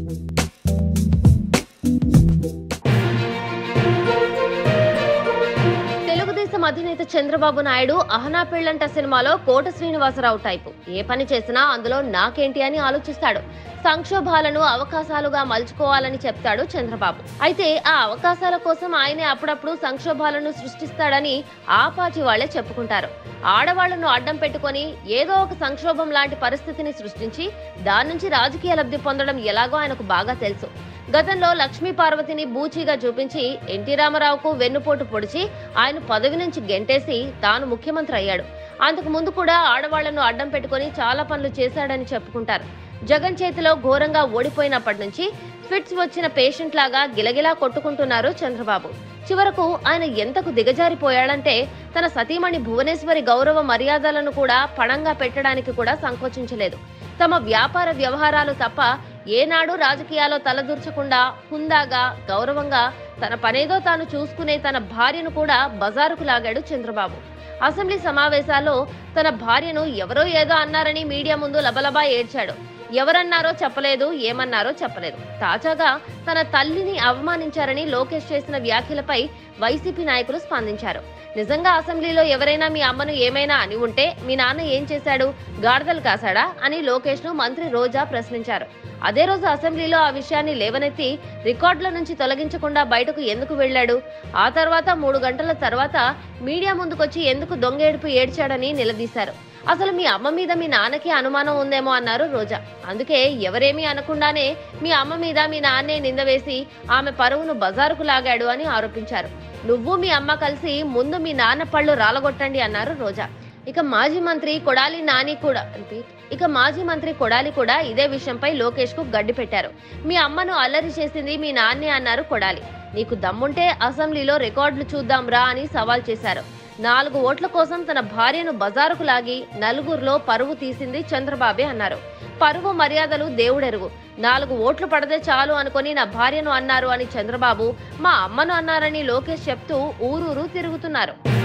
తెలుగుదేశం అధినేత చంద్రబాబు నాయుడు అహనా పెళ్ళంట సినిమాలో కోట శ్రీనివాసరావు టైపు ఏ పని చేసినా అందులో నాకేంటి అని ఆలోచిస్తాడు సంక్షోభాలను అవకాశాలుగా మలుచుకోవాలని చెప్తాడు చంద్రబాబు అయితే ఆ అవకాశాల కోసం ఆయనే అప్పుడప్పుడు సంక్షోభాలను సృష్టిస్తాడని ఆ పార్టీ వాళ్లే చెప్పుకుంటారు ఆడవాళ్లను అడ్డం పెట్టుకొని ఏదో ఒక సంక్షోభం లాంటి పరిస్థితిని సృష్టించి దాని నుంచి రాజకీయ లబ్ధి పొందడం ఎలాగో ఆయనకు బాగా తెలుసు గతంలో లక్ష్మీ పార్వతిని బూచీగా చూపించి ఎన్టీ రామారావుకు వెన్నుపోటు పొడిచి ఆయన పదవి నుంచి గెంటేసి తాను ముఖ్యమంత్రి అయ్యాడు అంతకు ముందు కూడా ఆడవాళ్లను అడ్డం పెట్టుకొని చాలా పనులు చేశాడని చెప్పుకుంటారు జగన్ చేతిలో ఘోరంగా ఓడిపోయినప్పటి నుంచి ఫిట్స్ వచ్చిన పేషెంట్ లాగా గిలగిలా కొట్టుకుంటున్నారు చంద్రబాబు చివరకు ఆయన ఎంతకు దిగజారిపోయాడంటే తన సతీమణి భువనేశ్వరి గౌరవ మర్యాదలను కూడా పణంగా పెట్టడానికి కూడా సంకోచించలేదు తమ వ్యాపార వ్యవహారాలు తప్ప ఏనాడు రాజకీయాల్లో తలదూర్చకుండా హుందాగా గౌరవంగా తన పనేదో తాను చూసుకునే తన భార్యను కూడా బజారుకు లాగాడు చంద్రబాబు అసెంబ్లీ సమావేశాల్లో తన భార్యను ఎవరో ఏదో అన్నారని మీడియా ముందు లబలబా ఏడ్చాడు ఎవరన్నారో చెప్పలేదు ఏమన్నారో చెప్పలేదు తాజాగా తన తల్లిని అవమానించారని లోకేష్ చేసిన వ్యాఖ్యలపై వైసీపీ నాయకులు స్పందించారు నిజంగా అసెంబ్లీలో ఎవరైనా మీ అమ్మను ఏమైనా అని ఉంటే మీ నాన్న ఏం చేశాడు గాడిదలు కాశాడా అని లోకేష్ ను మంత్రి రోజా ప్రశ్నించారు అదే రోజు అసెంబ్లీలో ఆ విషయాన్ని లేవనెత్తి రికార్డుల నుంచి తొలగించకుండా బయటకు ఎందుకు వెళ్ళాడు ఆ తర్వాత మూడు గంటల తర్వాత మీడియా ముందుకొచ్చి ఎందుకు దొంగ ఏడుపు ఏడ్చాడని నిలదీశారు అసలు మీ అమ్మ మీద మీ నాన్నకి అనుమానం ఉందేమో అన్నారు రోజా అందుకే ఎవరేమీ అనకుండానే మీ అమ్మ మీద మీ నాన్నే నింద వేసి ఆమె పరువును బజారుకు లాగాడు అని ఆరోపించారు నువ్వు మీ అమ్మ కలిసి ముందు మీ నాన్న పళ్ళు రాలగొట్టండి అన్నారు రోజా ఇక మాజీ మంత్రి కొడాలి నాని కూడా రిపీట్ ఇక మాజీ మంత్రి కొడాలి కూడా ఇదే విషయంపై లోకేష్ కు గడ్డి పెట్టారు మీ అమ్మను అల్లరి చేసింది మీ నాన్నే అన్నారు కొడాలి నీకు దమ్ముంటే అసెంబ్లీలో రికార్డులు చూద్దాం రా అని సవాల్ చేశారు నాలుగు ఓట్ల కోసం తన భార్యను బజారుకు లాగి నలుగురిలో పరువు తీసింది చంద్రబాబే అన్నారు పరువు మర్యాదలు దేవుడెరుగు నాలుగు ఓట్లు పడదే చాలు అనుకొని నా భార్యను అన్నారు అని చంద్రబాబు మా అమ్మను అన్నారని లోకేష్ చెప్తూ ఊరూరు తిరుగుతున్నారు